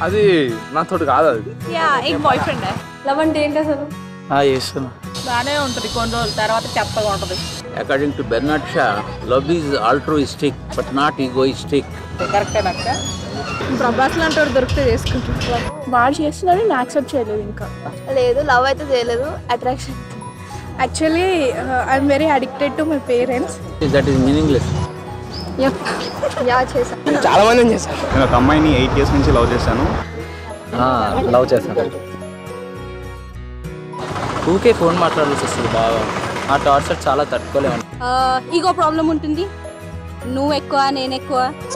అది నాతోటి కాదు అది యా ఏం బాయ్ ఫ్రెండ్ లవ్ అంటే ఏంటి అసలు చేస్తున్నా బాగానే ఉంటుంది కొన్ని రోజుల తర్వాత చెత్తగా ఉంటుంది According to Bernard Shaw, love is altruistic but not egoistic. కరెక్టేనక్క Prabhas లాంటి వాడు దొరికితే చేసుకుంటాడు వాడు చేస్తున్నాడు నేను యాక్సెప్ట్ చేయలేదు ఇంకా లేదు లవ్ అయితే చేయలేదు attraction actually I'm very addicted to my parents That is meaningless. Yeah చేశాను నేను ఒక అమ్మాయిని ఎయిట్ ఇయర్స్ నుంచి లవ్ చేశాను లవ్ చేస్తాను ఊకే ఫోన్ మాట్లాడాల్సి వస్తుంది బాగా ఆ టార్చర్ చాలా తట్టుకోలేము ఈగో ప్రాబ్లం ఉంటుంది నువ్వు ఎక్కువ నేను ఎక్కువ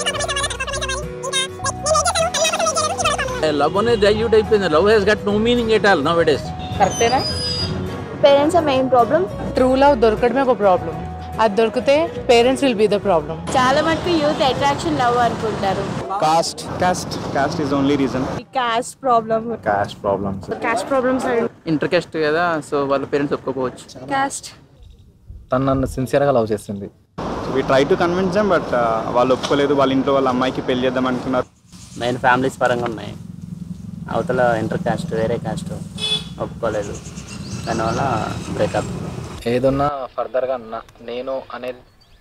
లవ్ అనేది డైల్యూట్ అయిపోయింది love has got no meaning at all nowadays కరెక్టేనా parents main problem true love దొరకడమే ఒక ప్రాబ్లం అది దొరికితే parents will be the problem చాలా మటుకు యూత్ అట్రాక్షన్ లవ్ అనుకుంటారు caste caste caste is only reason caste problem caste problems caste problems inter caste కదా so వాళ్ళ పేరెంట్స్ ఒప్పుకోవచ్చు కాస్ట్ తను నన్ను సిన్సియర్గా లవ్ చేస్తుంది we try to convince them but వాళ్ళు ఒప్పుకోలేదు వాళ్ళ ఇంట్లో వాళ్ళ అమ్మాయికి పెళ్లి చేద్దాం అనుకున్నారు మెయిన్ ఫ్యామిలీస్ పరంగా ఉన్నాయి అవతల ఇంటర్ కాస్ట్ వేరే కాస్ట్ ఒప్పుకోలేదు దానివల్ల బ్రేకప్ ఏదన్నా ఫర్దర్గా అన్నా నేను అనేది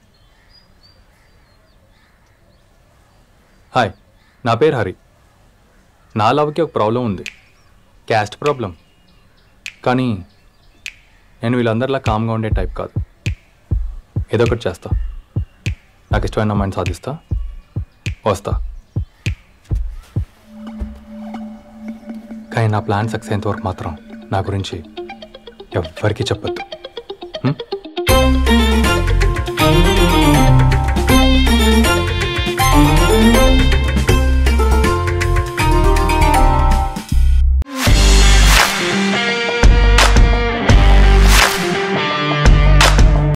హాయ్ నా పేరు హరి నా లవ్కి ఒక ప్రాబ్లం ఉంది క్యాస్ట్ ప్రాబ్లం కానీ నేను వీళ్ళందరిలా కామ్గా ఉండే టైప్ కాదు ఏదో ఒకటి చేస్తా నాకు ఇష్టమైన అమ్మాయిని సాధిస్తా వస్తా కానీ నా ప్లాన్ సక్సెస్ అయ్యేంత వరకు మాత్రం నా గురించి ఎవ్వరికీ చెప్పొద్దు హ్మ్?